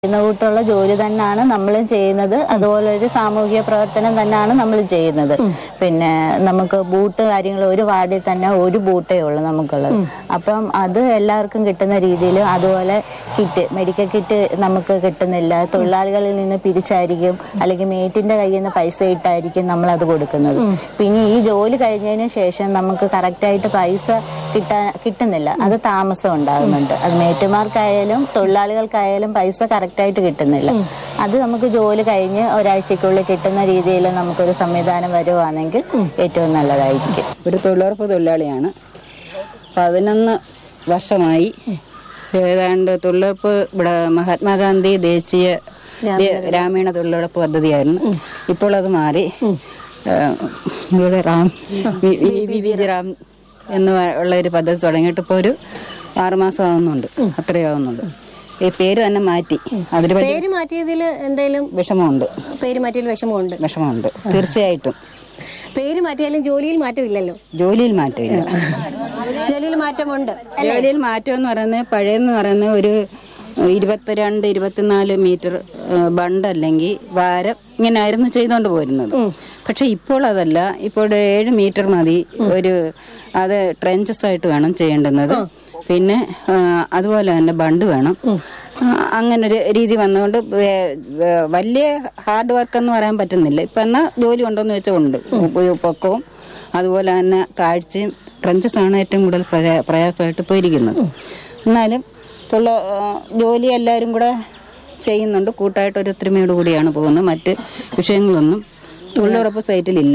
ചെയ്യുന്ന കൂട്ടുള്ള ജോലി തന്നെയാണ് നമ്മളും ചെയ്യുന്നത് അതുപോലെ ഒരു സാമൂഹിക പ്രവർത്തനം തന്നെയാണ് നമ്മൾ ചെയ്യുന്നത് പിന്നെ നമുക്ക് ബൂട്ട് കാര്യങ്ങൾ ഒരു വാർഡിൽ തന്നെ ഒരു ബൂട്ടേ ഉള്ളൂ നമുക്കുള്ളത് അപ്പം അത് എല്ലാവർക്കും കിട്ടുന്ന രീതിയിൽ അതുപോലെ കിറ്റ് മെഡിക്കൽ കിറ്റ് നമുക്ക് കിട്ടുന്നില്ല തൊഴിലാളികളിൽ നിന്ന് പിരിച്ചായിരിക്കും അല്ലെങ്കിൽ മേറ്റിന്റെ കയ്യിൽ നിന്ന് പൈസ ഇട്ടായിരിക്കും നമ്മൾ അത് കൊടുക്കുന്നത് പിന്നെ ഈ ജോലി കഴിഞ്ഞതിന് ശേഷം നമുക്ക് കറക്റ്റായിട്ട് പൈസ കിട്ടാൻ കിട്ടുന്നില്ല അത് താമസം ഉണ്ടാകുന്നുണ്ട് അത് മേറ്റുമാർക്കായാലും തൊഴിലാളികൾക്കായാലും പൈസ കറക്റ്റായിട്ട് കിട്ടുന്നില്ല അത് നമുക്ക് ജോലി കഴിഞ്ഞ് ഒരാഴ്ചക്കുള്ളിൽ കിട്ടുന്ന രീതിയിൽ നമുക്കൊരു സംവിധാനം വരുവാണെങ്കിൽ ഏറ്റവും നല്ലതായിരിക്കും ഒരു തൊഴിലുറപ്പ് തൊഴിലാളിയാണ് പതിനൊന്ന് വർഷമായി ഏതാണ്ട് തൊഴിലുറപ്പ് ഇവിടെ മഹാത്മാഗാന്ധി ദേശീയ ദേ- ഗ്രാമീണ തൊഴിലുറപ്പ് പദ്ധതിയായിരുന്നു ഇപ്പോൾ അത് മാറി ഏഹ്, ഇവിടെ റാം വി- വി- വി വി റാം എന്ന് ഉള്ള ഒരു പദ്ധതി തുടങ്ങിയിട്ട് ഇപ്പോൾ ഒരു ആറുമാസം ആവുന്നുണ്ട് അത്രയും ആവുന്നുണ്ട് ഈ പേര് തന്നെ മാറ്റി അതിൽ വലിയ പേര് മാറ്റിയതിൽ എന്തെങ്കിലും വിഷമമുണ്ട് പേര് മാറ്റിയതിൽ വിഷമമുണ്ട് വിഷമമുണ്ട് തീർച്ചയായിട്ടും പേര് മാറ്റിയാലും ജോലിയിൽ മാറ്റമില്ലല്ലോ ജോലിയിൽ മാറ്റമില്ല ജോലിയിൽ മാറ്റമുണ്ട് ജോലിയിൽ മാറ്റം എന്ന് പറയുന്നത് പഴയെന്ന് പറയുന്നത് ഒരു ഇരുപത്തിരണ്ട് ഇരുപത്തിനാല് മീറ്റർ ബണ്ട് അല്ലെങ്കിൽ വാരം ഇങ്ങനെ ആയിരുന്നു ചെയ്തുകൊണ്ട് പോരുന്നത് പക്ഷെ ഇപ്പോൾ അതല്ല ഇപ്പോൾ ഒരു ഏഴ് മീറ്റർ മതി ഒരു അത് ട്രെഞ്ചസ് ആയിട്ട് വേണം ചെയ്യേണ്ടുന്നത് പിന്നെ ആ, അതുപോലെ തന്നെ ബണ്ട് വേണം ആ, അങ്ങനെ ഒരു രീതി വന്നുകൊണ്ട് വേ- വേ- വലിയ ഹാർഡ് വർക്ക് എന്ന് പറയാൻ പറ്റുന്നില്ല ഇപ്പൊ എന്നാ ജോലി ഉണ്ടോന്ന് വെച്ചാൽ ഉണ്ട് ഉ- പൊക്കവും അതുപോലെ തന്നെ താഴ്ചയും ട്രഞ്ചസ് ആണ് ഏറ്റവും കൂടുതൽ പ്രയാ- പ്രയാസമായിട്ട് പോയിരിക്കുന്നത് എന്നാലും തൊള്ള ആ, ജോലി എല്ലാവരും കൂടെ ചെയ്യുന്നുണ്ട് കൂട്ടായിട്ട് ഒരു ഒത്തൊരുമയോട് കൂടിയാണ് പോകുന്നത് മറ്റ് വിഷയങ്ങളൊന്നും തൊഴിലുറപ്പ് സൈറ്റിലില്ല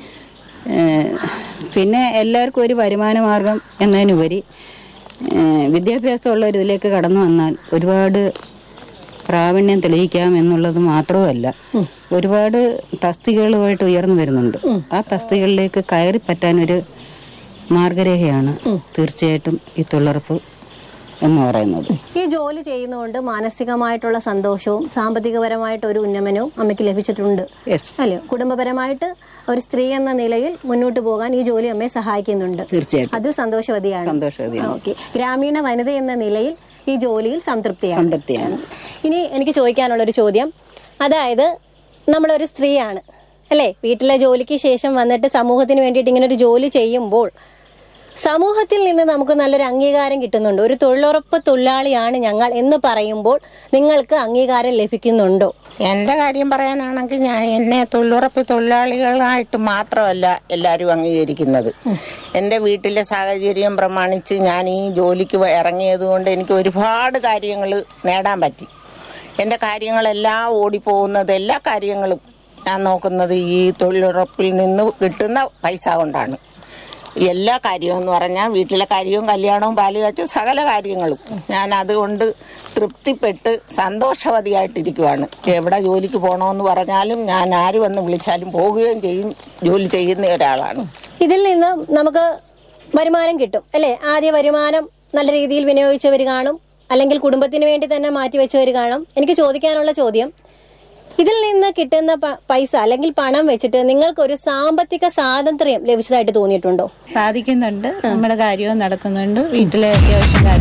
ഏഹ് പിന്നെ എല്ലാവർക്കും ഒരു വരുമാന മാർഗം എന്നതിനുപരി ഏഹ് വിദ്യാഭ്യാസമുള്ള ഒരു ഇതിലേക്ക് കടന്നു വന്നാൽ ഒരുപാട് പ്രാവീണ്യം തെളിയിക്കാം എന്നുള്ളത് മാത്രവുമല്ല ഒരുപാട് തസ്തികകളുമായിട്ട് ഉയർന്നു വരുന്നുണ്ട് ആ തസ്തികകളിലേക്ക് കയറി പറ്റാനൊരു മാർഗരേഖയാണ് തീർച്ചയായിട്ടും ഈ തൊഴിലുറപ്പ് എന്ന് പറയുന്നത് ഈ ജോലി ചെയ്യുന്നതുകൊണ്ട് മാനസികമായിട്ടുള്ള സന്തോഷവും സാമ്പത്തികപരമായിട്ട് ഒരു ഉന്നമനവും അമ്മയ്ക്ക് ലഭിച്ചിട്ടുണ്ട് യെസ് അല്ലേ കുടുംബപരമായിട്ട് ഒരു സ്ത്രീ എന്ന നിലയിൽ മുന്നോട്ട് പോകാൻ ഈ ജോലി അമ്മയെ സഹായിക്കുന്നുണ്ട് തീർച്ചയായിട്ടും അതിൽ സന്തോഷവതിയാണ് സന്തോഷവതിയാണ് ഓക്കെ ഗ്രാമീണ വനിത എന്ന നിലയിൽ ഈ ജോലിയിൽ സംതൃപ്തിയാണ് സംതൃപ്തിയാണ് ഇനി എനിക്ക് ചോദിക്കാനുള്ളൊരു ചോദ്യം അതായത് നമ്മളൊരു സ്ത്രീയാണ് അല്ലേ വീട്ടിലെ ജോലിക്ക് ശേഷം വന്നിട്ട് സമൂഹത്തിന് വേണ്ടിയിട്ട് ഇങ്ങനെ ഒരു ജോലി ചെയ്യുമ്പോൾ സമൂഹത്തിൽ നിന്ന് നമുക്ക് നല്ലൊരു അംഗീകാരം കിട്ടുന്നുണ്ട് ഒരു തൊഴിലുറപ്പ് തൊഴിലാളിയാണ് ഞങ്ങൾ എന്ന് പറയുമ്പോൾ നിങ്ങൾക്ക് അംഗീകാരം ലഭിക്കുന്നുണ്ടോ എന്റെ കാര്യം പറയാനാണെങ്കിൽ ഞാൻ എന്നെ തൊഴിലുറപ്പ് തൊഴിലാളികളായിട്ട് മാത്രമല്ല എല്ലാവരും അംഗീകരിക്കുന്നത് എൻ്റെ വീട്ടിലെ സാഹചര്യം പ്രമാണിച്ച് ഞാൻ ഈ ജോലിക്ക് ഇറങ്ങിയത് കൊണ്ട് എനിക്ക് ഒരുപാട് കാര്യങ്ങൾ നേടാൻ പറ്റി എൻ്റെ കാര്യങ്ങളെല്ലാം ഓടിപ്പോകുന്നത് എല്ലാ കാര്യങ്ങളും ഞാൻ നോക്കുന്നത് ഈ തൊഴിലുറപ്പിൽ നിന്ന് കിട്ടുന്ന പൈസ കൊണ്ടാണ് എല്ലാ കാര്യവും എന്ന് പറഞ്ഞാൽ വീട്ടിലെ കാര്യവും കല്യാണവും പാല് കാച്ചും സകല കാര്യങ്ങളും ഞാൻ അതുകൊണ്ട് തൃപ്തിപ്പെട്ട് സന്തോഷവതിയായിട്ടിരിക്കുവാണ് എവിടെ ജോലിക്ക് പോകണമെന്ന് പറഞ്ഞാലും ഞാൻ ആര് വന്ന് വിളിച്ചാലും പോവുകയും ചെയ്യും ജോലി ചെയ്യുന്ന ഒരാളാണ് ഇതിൽ നിന്ന് നമുക്ക് വരുമാനം കിട്ടും അല്ലേ ആദ്യ വരുമാനം നല്ല രീതിയിൽ വിനിയോഗിച്ചവർ കാണും അല്ലെങ്കിൽ കുടുംബത്തിന് വേണ്ടി തന്നെ മാറ്റിവെച്ചവർ കാണും എനിക്ക് ചോദിക്കാനുള്ള ചോദ്യം ഇതിൽ നിന്ന് കിട്ടുന്ന പ- പൈസ അല്ലെങ്കിൽ പണം വെച്ചിട്ട് നിങ്ങൾക്ക് ഒരു സാമ്പത്തിക സ്വാതന്ത്ര്യം ലഭിച്ചതായിട്ട് തോന്നിയിട്ടുണ്ടോ സാധിക്കുന്നുണ്ട് നമ്മുടെ കാര്യവും നടക്കുന്നുണ്ട് വീട്ടിലെ അത്യാവശ്യം